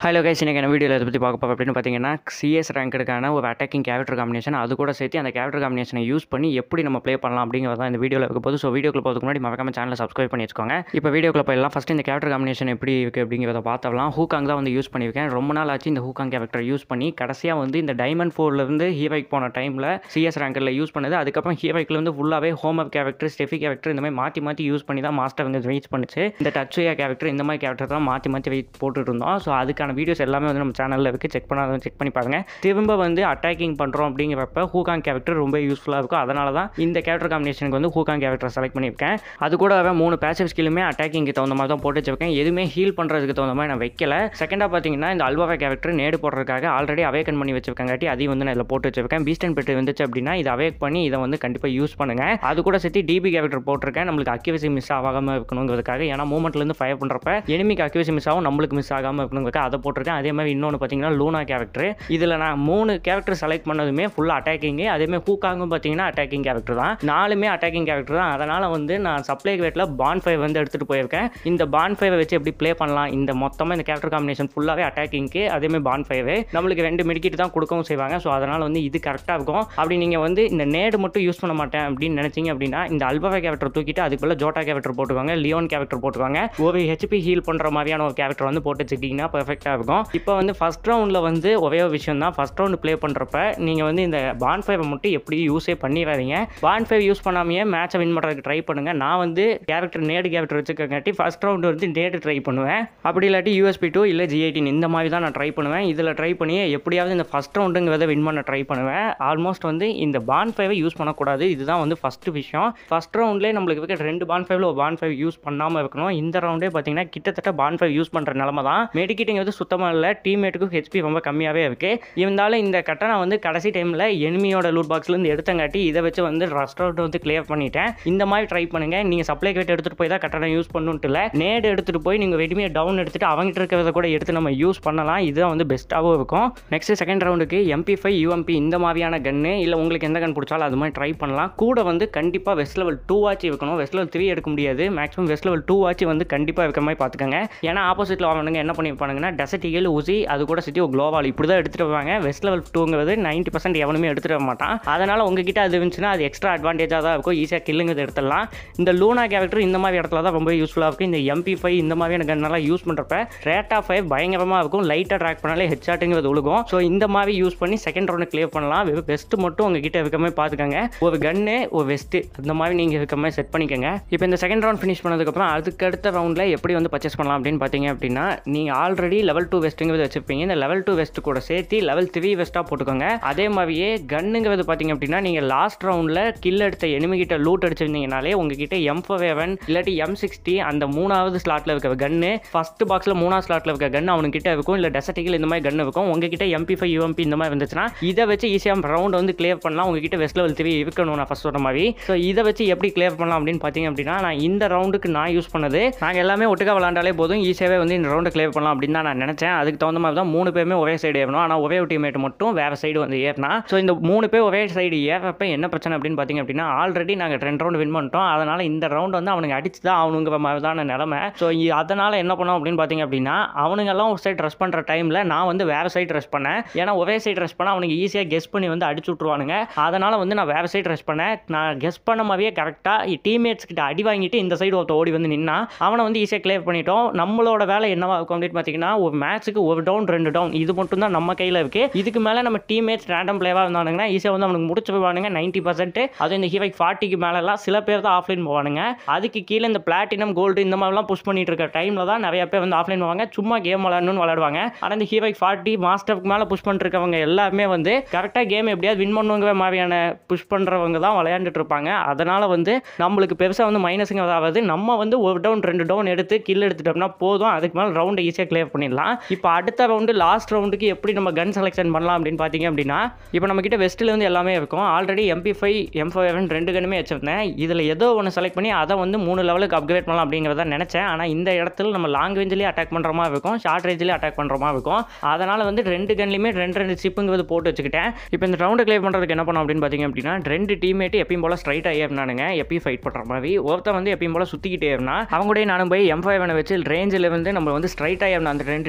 hello guys இன்றைக்கி என்ன வீடியோவில் இதை பற்றி பார்க்க போகிறோம் அப்படின்னு பார்த்தீங்கன்னா சிஎஸ் ரேங்க்குக்கான ஒரு அட்டாக்கிங் கேரக்டர் காம்பினேஷன் அது கூட சேர்த்து அந்த கேரக்டர் காம்பினேஷனை யூஸ் பண்ணி எப்படி நம்ம ப்ளே பண்ணலாம் அப்படிங்கிறது தான் இந்த வீடியோவில் இருக்க போது ஸோ வீடியோக்குள்ள போகிறதுக்கு முன்னாடி மறக்காம சேனலை சப்ஸ்கிரைப் பண்ணி வச்சுக்கோங்க இப்போ வீடியோக்குள்ள போயிடலாம் ஃபஸ்ட் இந்த கேரக்டர் காம்பினேஷன் எப்படி இருக்குது அப்படிங்கிறத பார்த்தலாம் ஹூகாங் தான் வந்து யூஸ் பண்ணியிருக்கேன் ரொம்ப நாள் ஆச்சு இந்த ஹூகாங் கேரக்டர் யூஸ் பண்ணி கடைசியாக வந்து இந்த டைமண்ட் ஃபோர்லேருந்து ஹீரோய்க்கு போன டைமில் சிஎஸ் ரேங்கில் யூஸ் பண்ணது அதுக்கப்புறம் ஹீரோய்க்கில் வந்து ஃபுல்லாகவே home up character Steffi character இந்த மாதிரி மாற்றி மாற்றி யூஸ் பண்ணி தான் மாஸ்டர் வந்து ரீச் பண்ணிச்சு இந்த டச்சுயா கேரக்டர் இந்த மாதிரி கேரக்டர் தான் மாற்றி மாற்றி வெயிட் போட்டுட்டு இருந்தோம் ஸோ அதுக்கான வீடியோஸ் எல்லாமே வந்து நம்ம சேனலில் இருக்குது செக் பண்ணாத செக் பண்ணி பாருங்க திரும்ப வந்து அட்டாக்கிங் பண்ணுறோம் அப்படிங்கிறப்ப ஹூகாங் கேரக்டர் ரொம்ப யூஸ்ஃபுல்லாக இருக்கும் அதனால தான் இந்த கேரக்டர் காம்பினேஷனுக்கு வந்து ஹூகாங் கேரக்டர் செலக்ட் பண்ணியிருக்கேன் அது கூட அவன் மூணு பேசிவ் ஸ்கில்லுமே அட்டாக்கிங்க்கு தகுந்த மாதிரி தான் போட்டு வச்சிருக்கேன் எதுவுமே ஹீல் பண்ணுறதுக்கு தகுந்த மாதிரி நான் வைக்கல செகண்டாக பார்த்தீங்கன்னா இந்த அல்வாவா கேரக்டர் நேடு போடுறதுக்காக ஆல்ரெடி அவேக்கன் பண்ணி வச்சிருக்காங்காட்டி அதையும் வந்து நான் இதில் போட்டு வச்சிருக்கேன் பீஸ்டன் பெட்டு வந்துச்சு அப்படின்னா இதை அவேக் பண்ணி இதை வந்து கண்டிப்பாக யூஸ் பண்ணுங்க அது கூட சேர்த்து டிபி கேரக்டர் போட்டிருக்கேன் நம்மளுக்கு அக்யூவசி மிஸ் ஆகாமல் இருக்கணுங்கிறதுக்காக ஏன்னா மூமெண்ட்லேருந்து ஃபயர் பண்ணுறப்ப எனிமிக்கு அக்யூவசி மிஸ் ஆகும் நம்மளுக்கு மிஸ் ஆகாமல் இருக்கணுங்கிறதுக்காக அதை போட்டிருக்கேன் அதே மாதிரி இன்னொன்று பார்த்தீங்கன்னா லூனா கேரக்டர் இதில் நான் மூணு கேரக்டர் செலக்ட் பண்ணதுமே ஃபுல்லாக அட்டாக்கிங்கு அதேமாதிரி ஹூக்காங்கும் பார்த்தீங்கன்னா அட்டாக்கிங் கேரக்டர் தான் நாலுமே அட்டாக்கிங் கேரக்டர் தான் அதனால் வந்து நான் சப்ளை வேட்டில் பான் ஃபைவ் வந்து எடுத்துகிட்டு போயிருக்கேன் இந்த பான் ஃபைவை வச்சு எப்படி ப்ளே பண்ணலாம் இந்த மொத்தமாக இந்த கேரக்டர் காம்பினேஷன் ஃபுல்லாகவே அட்டாக்கிங்க்கு அதேமாதிரி பான் ஃபைவ் நம்மளுக்கு ரெண்டு மெடிக்கிட்டு தான் கொடுக்கவும் செய்வாங்க ஸோ அதனால் வந்து இது கரெக்டாக இருக்கும் அப்படி நீங்கள் வந்து இந்த நேடு மட்டும் யூஸ் பண்ண மாட்டேன் அப்படின்னு நினச்சிங்க அப்படின்னா இந்த அல்பாவை கேரக்டர் தூக்கிட்டு அதுக்குள்ள ஜோட்டா கேரக்டர் போட்டுவாங்க லியோன் கேரக்டர் போட்டுவாங்க ஒரு ஹெச்பி ஹீல் பண்ணுற மாதிரியான ஒரு கேரக்டர் வந்து போட்டு வச்சுக்கிட்டிங்கன்னா பெர்ஃபெக்டாக இருக்கும் இப்போ வந்து ஃபஸ்ட் ரவுண்டில் வந்து ஒரே ஒரு விஷயம் தான் ஃபஸ்ட் ரவுண்ட் ப்ளே பண்ணுறப்ப நீங்கள் வந்து இந்த பான் ஃபைவை மட்டும் எப்படி யூஸே பண்ணிடாதீங்க பான் ஃபைவ் யூஸ் பண்ணாமையே மேட்சை வின் பண்ணுறதுக்கு ட்ரை பண்ணுங்கள் நான் வந்து கேரக்டர் நேடு கேரக்டர் வச்சுக்கங்காட்டி ஃபஸ்ட் ரவுண்டு வந்து நேடு ட்ரை பண்ணுவேன் அப்படி இல்லாட்டி யூஎஸ்பி டூ இல்லை ஜிஐடின் இந்த மாதிரி தான் நான் ட்ரை பண்ணுவேன் இதில் ட்ரை பண்ணி எப்படியாவது இந்த ஃபஸ்ட் ரவுண்டுங்கிறத வின் பண்ண ட்ரை பண்ணுவேன் ஆல்மோஸ்ட் வந்து இந்த பான் ஃபைவை யூஸ் பண்ணக்கூடாது இதுதான் வந்து ஃபஸ்ட்டு விஷயம் ஃபஸ்ட் ரவுண்ட்லேயே நம்மளுக்கு இருக்க ரெண்டு பான் ஃபைவ்ல ஒரு பான் ஃபைவ் யூஸ் பண்ணாமல் இருக்கணும் இந்த ரவுண்டே பார்த்தீங்கன்னா கிட்டத்தட்ட பான் ஃபைவ் யூஸ் பண்ணுற நிலமை தான் மெடிக்கிட்டிங்கிறது சுத்தமாக இல்லை டீம்மேட்டுக்கும் ஹெச்பி ரொம்ப கம்மியாகவே இருக்குது இருந்தாலும் இந்த கட்டணம் வந்து கடைசி டைமில் எனிமியோட லூட் பாக்ஸ்லேருந்து எடுத்தங்காட்டி இதை வச்சு வந்து ரெஸ்டாரண்ட் வந்து கிளியர் பண்ணிட்டேன் இந்த மாதிரி ட்ரை பண்ணுங்கள் நீங்கள் சப்ளை கேட் எடுத்துகிட்டு போய் தான் கட்டணம் யூஸ் பண்ணணுன்ட்டு இல்லை நேடு எடுத்துகிட்டு போய் நீங்கள் வெடிமையை டவுன் எடுத்துகிட்டு அவங்ககிட்ட இருக்கிறத கூட எடுத்து நம்ம யூஸ் பண்ணலாம் இதுதான் வந்து பெஸ்ட்டாகவும் இருக்கும் நெக்ஸ்ட் செகண்ட் ரவுண்டுக்கு எம்பி ஃபைவ் யூஎம்பி இந்த மாதிரியான கன்று இல்லை உங்களுக்கு எந்த கன் பிடிச்சாலும் அது மாதிரி ட்ரை பண்ணலாம் கூட வந்து கண்டிப்பாக வெஸ்ட் லெவல் டூ ஆச்சு இருக்கணும் வெஸ்ட் லெவல் த்ரீ எடுக்க முடியாது மேக்ஸிமம் வெஸ்ட் லெவல் டூ ஆச்சு வந்து கண்டிப்பாக இருக்கிற மாதிரி பார்த்துக்கோங்க ஏன்னா ஆப்போசிட்டில் அவனுங்க என்ன பண்ணியிருப்பானுங்கன்னா டெசர்ட் ஈகல் ஊசி அது கூட சிட்டி க்ளோவால் இப்படி தான் எடுத்துகிட்டு வருவாங்க வெஸ்ட் லெவல் டூங்கிறது நைன்ட்டி பர்சன்ட் எவனுமே எடுத்துகிட்டு வர மாட்டான் அதனால் உங்ககிட்ட அது இருந்துச்சுன்னா அது எக்ஸ்ட்ரா அட்வான்டேஜாக தான் இருக்கும் ஈஸியாக கில்லுங்கிறது எடுத்துடலாம் இந்த லூனா கேரக்டர் இந்த மாதிரி இடத்துல தான் ரொம்ப யூஸ்ஃபுல்லாக இருக்கும் இந்த எம்பி ஃபைவ் இந்த மாதிரியான கன்னெல்லாம் யூஸ் பண்ணுறப்ப ரேட் ஆஃப் ஃபைவ் பயங்கரமாக இருக்கும் லைட்டாக ட்ராக் பண்ணாலே ஹெட்ஷாட்டுங்கிறது ஒழுகும் ஸோ இந்த மாதிரி யூஸ் பண்ணி செகண்ட் ரவுண்டு கிளியர் பண்ணலாம் வெறும் பெஸ்ட்டு மட்டும் உங்ககிட்ட இருக்க மாதிரி பார்த்துக்கோங்க ஒரு கன்னு ஒரு வெஸ்ட்டு அந்த மாதிரி நீங்கள் இருக்க மாதிரி செட் பண்ணிக்கோங்க இப்போ இந்த செகண்ட் ரவுண்ட் ஃபினிஷ் பண்ணதுக்கப்புறம் அதுக்கடுத்த ரவுண்டில் எப்படி வந்து பர்ச்சேஸ் பண்ணலாம் அப்படின்னு பார்த்தீங்க அப்படின்னா நீங்கள் ஆல்ரெடி லெவல் டூ வெஸ்ட்டுங்கிறது வச்சுருப்பீங்க இந்த லெவல் டூ வெஸ்ட் கூட சேர்த்து லெவல் த்ரீ வெஸ்ட்டாக போட்டுக்கோங்க அதே மாதிரியே கன்னுங்கிறது பார்த்தீங்க அப்படின்னா நீங்கள் லாஸ்ட் ரவுண்டில் கில் எடுத்த எனிமிகிட்ட லூட் அடிச்சிருந்தீங்கனாலே உங்ககிட்ட எம் செவன் இல்லாட்டி எம் சிக்ஸ்டி அந்த மூணாவது ஸ்லாட்டில் இருக்க கன்னு ஃபஸ்ட் பாக்ஸில் மூணாவது ஸ்லாட்டில் இருக்க கன் அவனுக்கிட்ட இருக்கும் இல்லை டெசர்டிகள் இந்த மாதிரி கன் இருக்கும் உங்ககிட்ட எம்பி ஃபைவ் யூஎம்பி இந்த மாதிரி வந்துச்சுன்னா இதை வச்சு ஈஸியாக ரவுண்ட் வந்து கிளியர் பண்ணலாம் உங்ககிட்ட வெஸ்ட் லெவல் த்ரீ இருக்கணும் நான் ஃபஸ்ட் சொன்ன மாதிரி ஸோ இதை வச்சு எப்படி கிளியர் பண்ணலாம் அப்படின்னு பார்த்தீங்க அப்படின்னா நான் இந்த ரவுண்டுக்கு நான் யூஸ் பண்ணது நாங்கள் எல்லாமே ஒட்டுக்கா விளாண்டாலே போதும் ஈஸியாகவே வந்து இந்த ரவுண்டை கிளியர் பண்ணலாம் அப்படின்னு தான் நான் நினச்சேன் அதுக்கு தகுந்த மாதிரி தான் மூணு பேருமே ஒரே சைடு ஏறணும் ஆனால் ஒரே டீமேட் மட்டும் வேறு சைடு வந்து ஏறினா ஸோ இந்த மூணு பேர் ஒரே சைடு ஏறப்ப என்ன பிரச்சனை அப்படின்னு பார்த்தீங்க அப்படின்னா ஆல்ரெடி நாங்கள் ரெண்டு ரவுண்டு வின் பண்ணிட்டோம் அதனால் இந்த ரவுண்ட் வந்து அவனுங்க அடிச்சு தான் அவனுங்கிற மாதிரி தான் நிலமை ஸோ அதனால் என்ன பண்ணோம் அப்படின்னு பார்த்தீங்க அப்படின்னா அவனுங்கெல்லாம் ஒரு சைடு ட்ரெஸ் பண்ணுற டைமில் நான் வந்து வேறு சைடு ட்ரெஸ் பண்ணேன் ஏன்னா ஒரே சைடு ட்ரெஸ் பண்ணால் அவனுக்கு ஈஸியாக கெஸ் பண்ணி வந்து அடிச்சு விட்ருவானுங்க அதனால் வந்து நான் வேறு சைடு ட்ரெஸ் பண்ணேன் நான் கெஸ் பண்ண மாதிரியே கரெக்டாக டீம்மேட்ஸ் கிட்ட அடி வாங்கிட்டு இந்த சைடு ஒருத்த ஓடி வந்து நின்னா அவனை வந்து ஈஸியாக கிளியர் பண்ணிட்டோம் நம்மளோட வேலை என்னவா இருக்கும் அப்படின்னு பார்த்தீங்கன்னா ஒரு மேட்ச்சுக்கு ஒரு டவுன் ரெண்டு டவுன் இது மட்டும் தான் நம்ம கையில் இருக்குது இதுக்கு மேலே நம்ம டீம்மேட்ஸ் ரேண்டம் பிளேவாக இருந்தானுங்கன்னா ஈஸியாக வந்து அவனுக்கு முடிச்சு போவானுங்க நைன்ட்டி பர்சன்ட் அதுவும் இந்த ஹீரோக் ஃபார்ட்டிக்கு மேலெல்லாம் சில பேர் தான் ஆஃப்லைன் போவானுங்க அதுக்கு கீழே இந்த பிளாட்டினம் கோல்டு இந்த மாதிரிலாம் புஷ் பண்ணிட்டு இருக்க டைமில் தான் நிறைய பேர் வந்து ஆஃப்லைன் போவாங்க சும்மா கேம் விளாடணும்னு விளாடுவாங்க ஆனால் இந்த ஹீரோக் ஃபார்ட்டி மாஸ்டருக்கு மேலே புஷ் பண்ணிருக்கவங்க எல்லாருமே வந்து கரெக்டாக கேம் எப்படியாவது வின் பண்ணுங்கிற மாதிரியான புஷ் பண்ணுறவங்க தான் விளையாண்டுட்டு இருப்பாங்க அதனால் வந்து நம்மளுக்கு பெருசாக வந்து மைனஸுங்க அதாவது நம்ம வந்து ஒரு டவுன் ரெண்டு டவுன் எடுத்து கில் எடுத்துட்டோம்னா போதும் அதுக்கு மேலே ரவுண்டை ஈஸியாக கிளியர் பண்ணிடலாம் இப்போ அடுத்த ரவுண்டு லாஸ்ட் ரவுண்டுக்கு எப்படி நம்ம கன் செலெக்ஷன் பண்ணலாம் அப்படின்னு பார்த்தீங்க அப்படின்னா இப்போ நம்மக்கிட்ட வெஸ்ட்டில் வந்து எல்லாமே இருக்கும் already MP five M five ரெண்டு கன்னுமே வச்சிருந்தேன் இதில் ஏதோ ஒன்று செலக்ட் பண்ணி அதை வந்து மூணு லெவலுக்கு அப்கிரேட் பண்ணலாம் அப்படிங்கிறத நினச்சேன் ஆனால் இந்த இடத்துல நம்ம லாங் ரேஞ்சிலேயே அட்டாக் பண்ணுற மாதிரி இருக்கும் ஷார்ட் ரேஞ்சிலேயே அட்டாக் பண்ணுற மாதிரி இருக்கும் அதனால் வந்து ரெண்டு கன்லையுமே ரெண்டு ரெண்டு சிப்புங்கிறது போட்டு வச்சுக்கிட்டேன் இப்போ இந்த ரவுண்டை கிளியர் பண்ணுறதுக்கு என்ன பண்ணோம் அப்படின்னு பார்த்தீங்க அப்படின்னா ரெண்டு டீமேட்டு எப்பயும் போல் ஸ்ட்ரைட்டாக ஏறினானுங்க எப்பயும் ஃபைட் பண்ணுற மாதிரி ஒருத்தன் வந்து எப்பயும் போல் சுற்றிக்கிட்டே இருந்தான் அவங்க கூட நானும் போய் எம் ஃபைவ் வச்சு ரேஞ்சில் வந்து நம்ம வந்து ஸ்ட்ரைட்டாக ஏறின அந்த ரெண்டு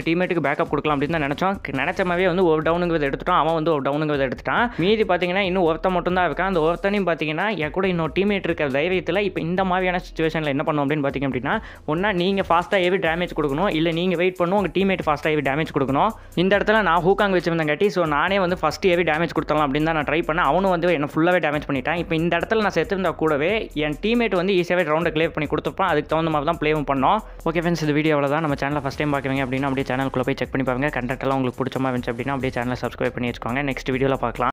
டீமேட்டுக்கு பேக்கப் கொடுக்கலாம் அப்படின்னு தான் நினச்சோம் நினச்ச மாதிரியே வந்து ஒரு டவுனுங்கிறத எடுத்துட்டோம் அவன் வந்து ஒரு டவுனுங்கிறத எடுத்துட்டான் மீதி பார்த்தீங்கன்னா இன்னும் ஒருத்தன் மட்டும் தான் இருக்கான் அந்த ஒருத்தனையும் பார்த்தீங்கன்னா என் கூட இன்னொரு டீமேட் இருக்க தைரியத்தில் இப்போ இந்த மாதிரியான சுச்சுவேஷனில் என்ன பண்ணும் அப்படின்னு பார்த்தீங்க அப்படின்னா ஒன்றா நீங்கள் ஃபாஸ்ட்டாக ஏவி டேமேஜ் கொடுக்கணும் இல்லை நீங்கள் வெயிட் பண்ணணும் உங்கள் டீமேட் ஃபாஸ்ட்டாக ஏவி டேமேஜ் கொடுக்கணும் இந்த இடத்துல நான் ஹூக்காங் வச்சிருந்தங்காட்டி ஸோ நானே வந்து ஃபஸ்ட் ஏவி டேமேஜ் கொடுத்தலாம் அப்படின்னு தான் நான் ட்ரை பண்ணேன் அவனும் வந்து என்ன ஃபுல்லாகவே டேமேஜ் பண்ணிட்டான் இப்போ இந்த இடத்துல நான் செத்துருந்தா கூடவே என் டீமேட் வந்து ஈஸியாகவே ரவுண்டை கிளியர் பண்ணி கொடுத்துருப்பான் அதுக்கு தகுந்த மாதிரி தான் ப்ளேவும் பண்ணோம் ஓகே ஃப்ரெண்ட்ஸ் இந்த வீடியோ தான் நம்ம சேனலை ஃபஸ்ட் டைம் பார்க்குறீங்க அப்படின்னா அப்படியே சேனலுக்குள்ளே போய் செக் பண்ணி பாருங்க கண்டென்ட் எல்லாம் உங்களுக்கு பிடிச்ச மாதிரி இருந்துச்சு அப்படின்னா அப்படியே சேனலை சப்ஸ்கிரைப் பண்ணி வச்சுக்கோங்க நெக்ஸ்ட் வீடியோவில் பார்க்கலாம்